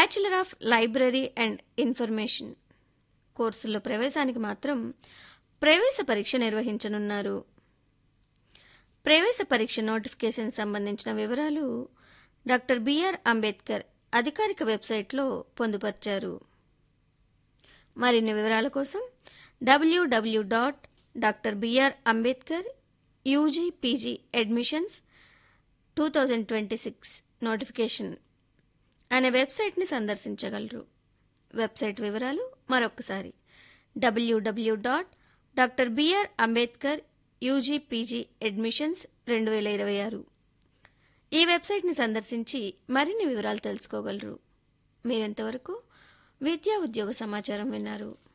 bachelor of library and information కోర్సుల్లో ప్రవేశానికి మాత్రం ప్రవేశ పరీక్ష నిర్వహించనున్నారు ప్రవేశ పరీక్ష నోటిఫికేషన్ సంబంధించిన వివరాలు డాక్టర్ బిఆర్ అంబేద్కర్ అధికారిక వెబ్సైట్లో పొందుపర్చారు మరిన్ని వివరాల కోసం W W dot doctor B R Ambedkar U G P G admissions two thousand twenty six notification అనే వెబ్సైట్ని సందర్శించగలరు వెబ్సైట్ వివరాలు మరొకసారి W W dot doctor B R Ambedkar U G P G admissions రెండు వేల ఇరవై ఆరు ఈ వెబ్సైట్ని సందర్శించి మరిన్ని వివరాలు తెలుసుకోగలరు మీరెంతవరకు విద్యా ఉద్యోగ సమాచారం విన్నారు